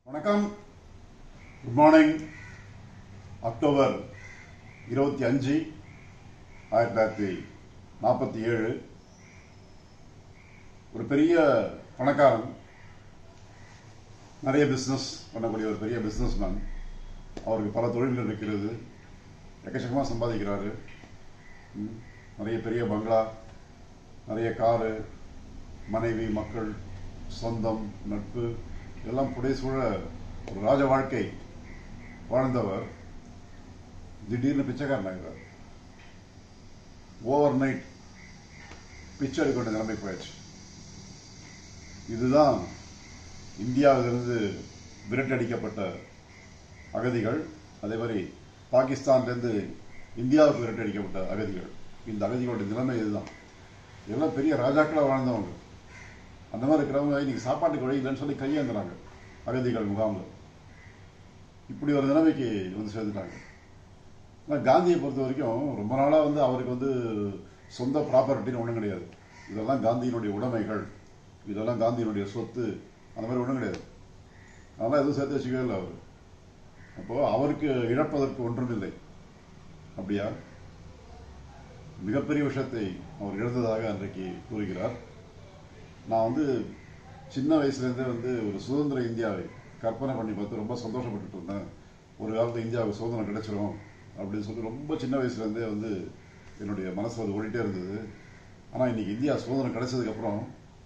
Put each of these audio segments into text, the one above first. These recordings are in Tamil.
வணக்கம் குட் மார்னிங் அக்டோபர் இருபத்தி அஞ்சு ஆயிரத்தி தொள்ளாயிரத்தி நாற்பத்தி ஏழு ஒரு பெரிய பணக்காரன் நிறைய பிஸ்னஸ் பண்ணக்கூடிய ஒரு பெரிய பிஸ்னஸ் மேன் அவருக்கு பல தொழில்கள் இருக்கிறது எக்கச்சக்கமாக சம்பாதிக்கிறாரு ம், நிறைய பெரிய பங்களா நிறைய காரு மனைவி மக்கள் சொந்தம் நட்பு எல்லாம் புடைசூழ ஒரு ராஜ வாழ்க்கை வாழ்ந்தவர் திடீர்னு பிச்சைக்காரன் ஆகிறார் ஓவர் நைட் பிச்சை எடுக்க வேண்டிய நிலைமை போயிடுச்சு இதுதான் இந்தியாவிலிருந்து விரட்டடிக்கப்பட்ட அகதிகள் அதே மாதிரி பாகிஸ்தான்லேருந்து இந்தியாவுக்கு விரட்டடிக்கப்பட்ட அகதிகள் இந்த அகதிகளுடைய நிலைமை இதுதான் இதெல்லாம் பெரிய ராஜாக்களாக வாழ்ந்தவங்க அந்த மாதிரி இருக்கிறவங்க இன்னைக்கு சாப்பாட்டுக்கு வழி இல்லைன்னு சொல்லி கையேந்துறாங்க அகதிகள் முகாமில் இப்படி ஒரு நிலைமைக்கு வந்து சேர்ந்துட்டாங்க ஆனால் காந்தியை பொறுத்த வரைக்கும் ரொம்ப நாளாக வந்து அவருக்கு வந்து சொந்த ப்ராப்பர்ட்டின்னு ஒன்றும் கிடையாது இதெல்லாம் காந்தியினுடைய உடைமைகள் இதெல்லாம் காந்தியினுடைய சொத்து அந்த மாதிரி ஒன்றும் கிடையாது அதெல்லாம் எதுவும் சேர்த்து வச்சுக்கவே இல்லை அவர் அப்போது அவருக்கு இழப்பதற்கு ஒன்றும் இல்லை அப்படியா மிகப்பெரிய விஷயத்தை அவர் இழந்ததாக அன்றைக்கு கூறுகிறார் நான் வந்து சின்ன வயசுலேருந்தே வந்து ஒரு சுதந்திர இந்தியாவை கற்பனை பண்ணி பார்த்து ரொம்ப சந்தோஷப்பட்டுட்டு இருந்தேன் ஒரு காலத்தில் இந்தியாவுக்கு சுதந்திரம் கிடைச்சிரும் அப்படின்னு சொல்லி ரொம்ப சின்ன வயசுலேருந்தே வந்து என்னுடைய மனசு அது ஓடிட்டே இருந்தது ஆனால் இன்னைக்கு இந்தியா சுதந்திரம் கிடைச்சதுக்கப்புறம்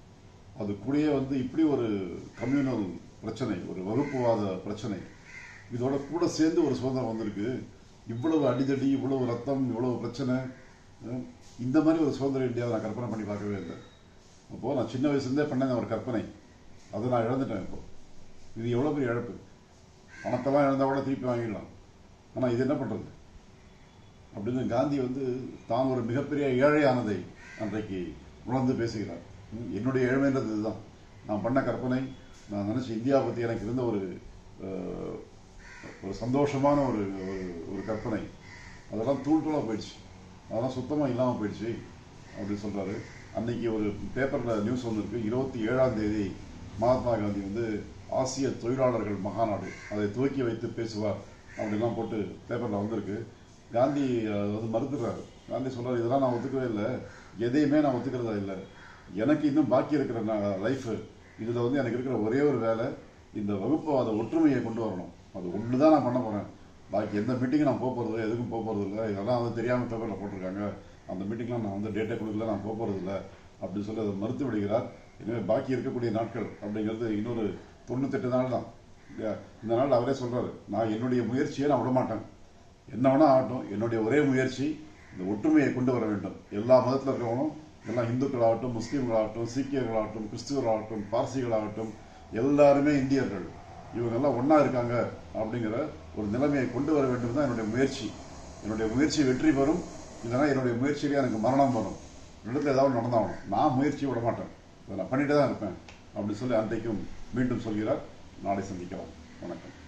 அது கூடயே வந்து இப்படி ஒரு கம்யூனல் பிரச்சனை ஒரு வகுப்புவாத பிரச்சனை இதோட கூட சேர்ந்து ஒரு சுதந்திரம் வந்திருக்கு இவ்வளவு அடிதடி இவ்வளவு ரத்தம் இவ்வளவு பிரச்சனை அஹ், இந்த மாதிரி ஒரு சுதந்திர இந்தியாவை நான் கற்பனை பண்ணி பார்க்கவே இல்லை அப்போது நான் சின்ன வயசுலேருந்தே பண்ணேன் ஒரு கற்பனை அதை நான் இழந்துட்டேன் இப்போ இது எவ்வளோ பெரிய இழப்பு பணத்தெல்லாம் இழந்தா கூட திருப்பி வாங்கிடலாம் ஆனால் இது என்ன பண்ணுறது அப்படின்னு காந்தி வந்து தான் ஒரு மிகப்பெரிய ஏழையானதை அன்றைக்கு உணர்ந்து பேசுகிறார் ம், என்னுடைய ஏழ்மைன்றது இதுதான் நான் பண்ண கற்பனை நான் நினச்ச இந்தியா பற்றி எனக்கு இருந்த ஒரு அஹ், ஒரு சந்தோஷமான ஒரு ஒரு- ஒரு கற்பனை அதெல்லாம் தூள் தூளாக போயிடுச்சு அதெல்லாம் சுத்தமாக இல்லாமல் போயிடுச்சு அப்படின்னு சொல்கிறாரு அன்னைக்கு ஒரு பேப்பரில் நியூஸ் ஒன்று இருக்குது இருபத்தி ஏழாம் தேதி மகாத்மா காந்தி வந்து ஆசிய தொழிலாளர்கள் மகாநாடு அதை துவக்கி வைத்து பேசுவார் அப்படிலாம் போட்டு பேப்பரில் வந்திருக்கு காந்தி அஹ், வந்து மறுத்துறாரு காந்தி சொல்றாரு இதெல்லாம் நான் ஒத்துக்கவே இல்லை எதையுமே நான் ஒத்துக்கிறதா இல்லை எனக்கு இன்னும் பாக்கி இருக்கிற லைஃப் இதில் வந்து எனக்கு இருக்கிற ஒரே ஒரு வேலை இந்த வகுப்புவாத ஒற்றுமையை கொண்டு வரணும் அது ஒன்று தான் நான் பண்ண போகிறேன் பாக்கி எந்த மீட்டிங்கும் நான் போக போகிறது எதுக்கும் போக போகிறது இல்லை இதெல்லாம் வந்து தெரியாமல் பேப்பரில் போட்டிருக்காங்க அந்த மீட்டிங்லாம் நான் வந்து டேட்டா கொடுக்கல நான் போக போகிறது இல்லை அப்படின்னு சொல்லி அதை மறுத்து விடுகிறார் எனவே பாக்கி இருக்கக்கூடிய நாட்கள் அப்படிங்கிறது இன்னொரு தொண்ணூத்தெட்டு நாள் தான் இல்லையா? இந்த நாள் அவரே சொல்றாரு நான் என்னுடைய முயற்சியை நான் விட மாட்டேன் என்ன வேணா ஆகட்டும் என்னுடைய ஒரே முயற்சி இந்த ஒற்றுமையை கொண்டு வர வேண்டும் எல்லா மதத்தில் இருக்கிறவங்களும் எல்லாம் இந்துக்களாகட்டும் முஸ்லீம்களாகட்டும் சீக்கியர்களாகட்டும் கிறிஸ்துவர்களாகட்டும் பார்சிகளாகட்டும் எல்லாருமே இந்தியர்கள் இவங்க எல்லாம் ஒண்ணா இருக்காங்க அப்படிங்கிற ஒரு நிலைமையை கொண்டு வர வேண்டும் தான் என்னுடைய முயற்சி என்னுடைய முயற்சி வெற்றி பெறும் இல்லைன்னா என்னுடைய முயற்சியிலே எனக்கு மரணம் வரும் ரெண்டுத்துல ஏதாவது நடந்தாகணும் நான் முயற்சி விட மாட்டேன் இதை நான் பண்ணிட்டு தான் இருப்பேன் அப்படின்னு சொல்லி அன்றைக்கும் மீண்டும் சொல்கிறார் நாளை சந்திக்கலாம் வணக்கம்